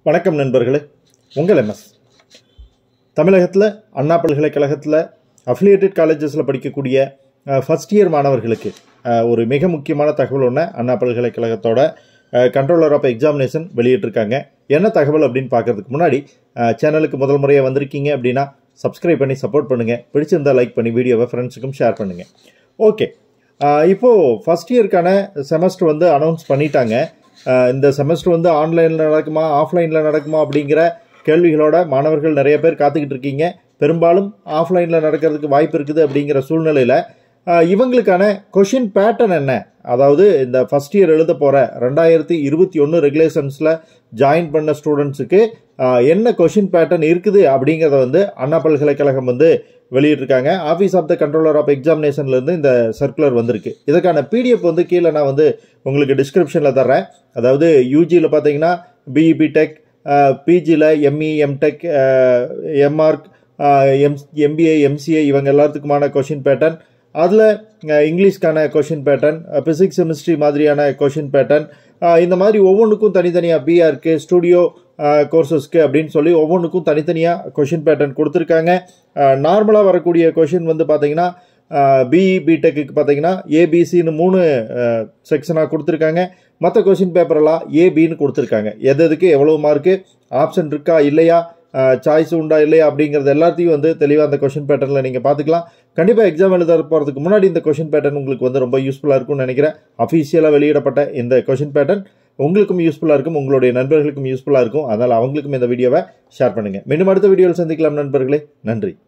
வணக்கம் நண்பர்களே உங்கள் எம்எஸ் தமிழகத்தில் அண்ணா பல்கலைக்கழகத்தில் அஃபிலியேட்டட் காலேஜஸில் படிக்கக்கூடிய ஃபஸ்ட் இயர் மாணவர்களுக்கு அஹ், ஒரு மிக முக்கியமான தகவல் ஒன்று அண்ணா பல்கலைக்கழகத்தோட கண்ட்ரோலர் ஆஃப் எக்ஸாமினேஷன் வெளியிட்டிருக்காங்க என்ன தகவல் அப்படின்னு பார்க்கறதுக்கு முன்னாடி சேனலுக்கு முதல் முறையாக வந்திருக்கீங்க அப்படின்னா சப்ஸ்கிரைப் பண்ணி சப்போர்ட் பண்ணுங்கள் பிடிச்சிருந்தா லைக் பண்ணி வீடியோவை ஃப்ரெண்ட்ஸுக்கும் ஷேர் பண்ணுங்கள் ஓகே இப்போது ஃபஸ்ட் இயருக்கான செமஸ்டர் வந்து அனௌன்ஸ் பண்ணிட்டாங்க ஆஹ் இந்த செமஸ்டர் வந்து ஆன்லைனில் நடக்குமா ஆஃப்லைனில் நடக்குமா அப்படிங்கிற கேள்விகளோட மாணவர்கள் நிறைய பேர் காத்துக்கிட்டு இருக்கீங்க பெரும்பாலும் ஆஃப்லைனில் நடக்கிறதுக்கு வாய்ப்பு இருக்குது அப்படிங்கிற சூழ்நிலையில் இவங்களுக்கான கொஷின் பேட்டர்ன் என்ன அதாவது இந்த ஃபஸ்ட் இயர் எழுத போகிற ரெண்டாயிரத்தி இருபத்தி ஒன்று ரெகுலேஷன்ஸில் ஜாயின் பண்ண ஸ்டூடெண்ட்ஸுக்கு என்ன கொஷின் பேட்டர்ன் இருக்குது அப்படிங்கிறத வந்து அண்ணா பல்கலைக்கழகம் வந்து வெளியிட்டிருக்காங்க office of the controller of எக்ஸாமினேஷன்லேருந்து இந்த சர்க்குலர் வந்திருக்கு இதுக்கான பிடிஎஃப் வந்து கீழே நான் வந்து உங்களுக்கு டிஸ்கிரிப்ஷனில் தர்றேன் அதாவது யூஜியில் பார்த்தீங்கன்னா பிஇபி டெக் பிஜியில் ME M Tech M Arch M MBA MCA இவங்க எல்லாத்துக்குமான கொஷின் பேட்டர்ன் அதில் இங்கிலீஷ்க்கான கொஷின் பேட்டர்ன் பிசிக்ஸ் கெமிஸ்ட்ரி மாதிரியான கொஷின் பேட்டர்ன் இந்த மாதிரி ஒவ்வொன்றுக்கும் தனித்தனியாக பிஆர்க்கு ஸ்டூடியோ கோர்சஸ்க்கு அப்படின்னு சொல்லி ஒவ்வொன்றுக்கும் தனித்தனியாக கொஷின் பேட்டர்ன் கொடுத்துருக்காங்க நார்மலாக வரக்கூடிய கொஷின் வந்து பார்த்தீங்கன்னா பிஇ பிடெக்கு பார்த்தீங்கன்னா ஏபிசின்னு மூணு செக்ஷனாக கொடுத்துருக்காங்க மற்ற கொஷின் பேப்பரெல்லாம் ஏபின்னு கொடுத்துருக்காங்க எது எதுக்கு எவ்வளோ மார்க்கு ஆப்ஷன் இருக்கா இல்லையா சாய்ஸ் உண்டா இல்லையா அப்படிங்கிறது எல்லாத்தையும் வந்து தெளிவாக அந்த கொஷின் பேட்டர்னில் நீங்கள் பார்த்துக்கலாம் கண்டிப்பாக எக்ஸாம் எழுத போகிறதுக்கு முன்னாடி இந்த கொஷின் பேட்டர்ன் உங்களுக்கு வந்து ரொம்ப யூஸ்ஃபுல்லாக இருக்கும்னு நினைக்கிறேன் அஃபீஷியலாக வெளியிடப்பட்ட இந்த கொஷின் பேட்டர்ன் உங்களுக்கும் யூஸ்ஃபுல்லாக இருக்கும் உங்களுடைய நண்பர்களுக்கும் யூஸ்ஃபுல்லாக இருக்கும் அதனால் அவங்களுக்கும் இந்த வீடியோவை ஷேர் பண்ணுங்கள் மீண்டும் அடுத்த வீடியோவில் சந்திக்கலாம் நண்பர்களே நன்றி